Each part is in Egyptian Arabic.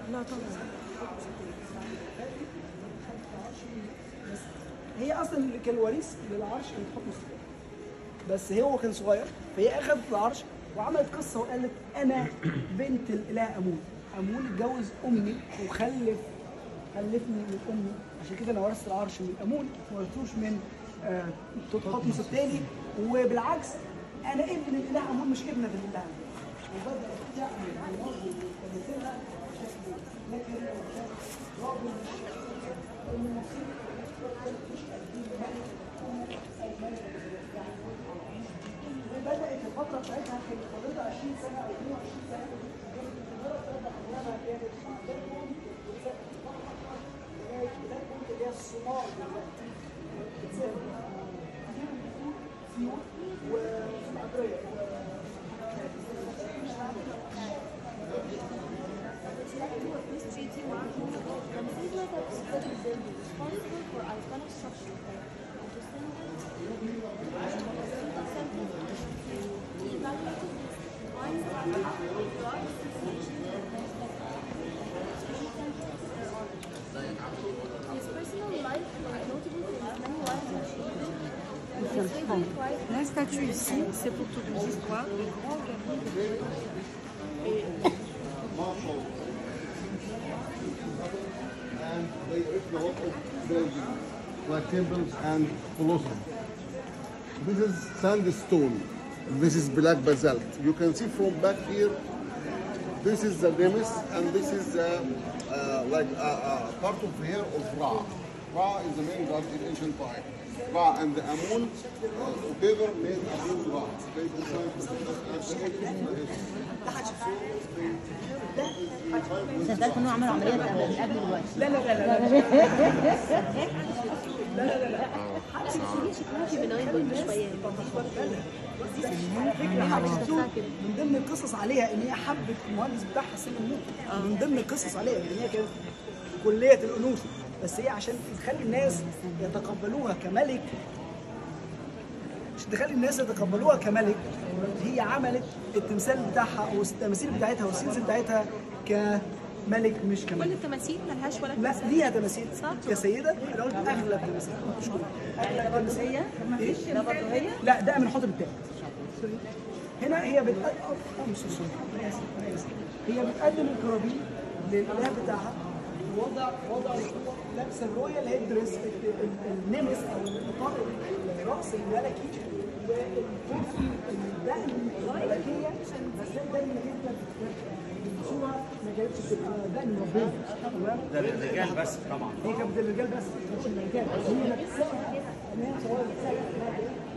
لا طبعا هي اصلا اللي كان الوريث للعرش كانت حكم الصغير بس هو كان صغير فهي اخذت العرش وعملت قصه وقالت انا بنت الاله امون امون اتجوز امي وخلف خلفني من امي عشان كده انا ورثت العرش من امون ما ورثتوش من آه، تطحطمس الثاني وبالعكس انا ابن الاله امون مش ابنه الاله امون وبدات تعمل الرجل وتمثلها بشكل لكن بشكل راجل المصير وبدات الفتره بتاعتها كانت فاضلها 20 سنه او 22 سنه كانت مجرد ثلاث احلامها كانت مع بيركون وسافرت فتره لغايه بيركون اللي هي الصومال دلوقتي بتسافر سيوط وفي العبريه This treaty marks the completion of the study building responsible for iconic structures like Antecedents, Key values of this wines are broad association with events like many temples or honors. His personal life was notable for his many wives and children. His favorite wife La statue ici, c'est pour toutes les histoires, le grand gamin de Dieu. and they erect a lot of buildings like temples and colosseum. This is sandstone. This is black basalt. You can see from back here. This is the Nemes, and this is uh, uh, like a, a part of hair of Ra. Ra is the main god in ancient time. Ra and the Amun uh, together made Amun Ra. They صدقت انه عملوا عمليه قبل قبل دلوقتي لا لا لا لا لا شكلها في بناين برضه شويه من ضمن القصص عليها ان هي حبت المهندس بتاعها سلم نوح من ضمن القصص عليها ان هي كانت في كليه الانوثه بس هي عشان تخلي الناس يتقبلوها كملك عشان تخلي الناس يتقبلوها كملك هي عملت التمثال بتاعها والتماثيل بتاعتها والسيلز بتاعتها كملك مش كل كملك التماثيل ملهاش ولا لا ليها تماثيل صح. كسيده انا قلت اغلب تماثيل مش كلها اغلب تماثيل هي إيه؟ ده برضه هي لا ده من حاطب التالت هنا هي بتقدم أه، مش سوري. أنا آسف، أنا آسف. هي بتقدم الكرابين للاله بتاعها وضع وضع القوة، لابسه الرويال هيد دريس ال- ال- النمس او الغطاء الراس الملكي والكرسي الدقن الملكيه بس ده الدقن اللي جدا الصوره ما كانتش بتبقى دقن ربنا تمام ده للرجال بس طبعا هي كانت للرجال بس مش للرجال هي نفسها ان هي صورت نفسها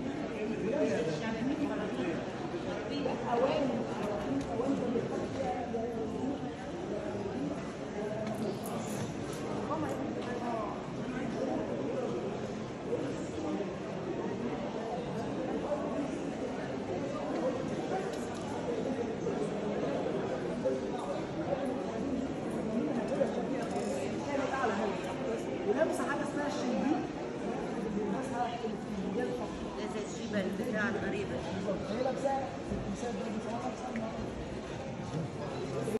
ولابسه حاجه اسمها الشنبيك اللي بيلبسها الرجال فقط زي الجبل بتاع الغريبه هي لابساها في التمثال ده بصراحه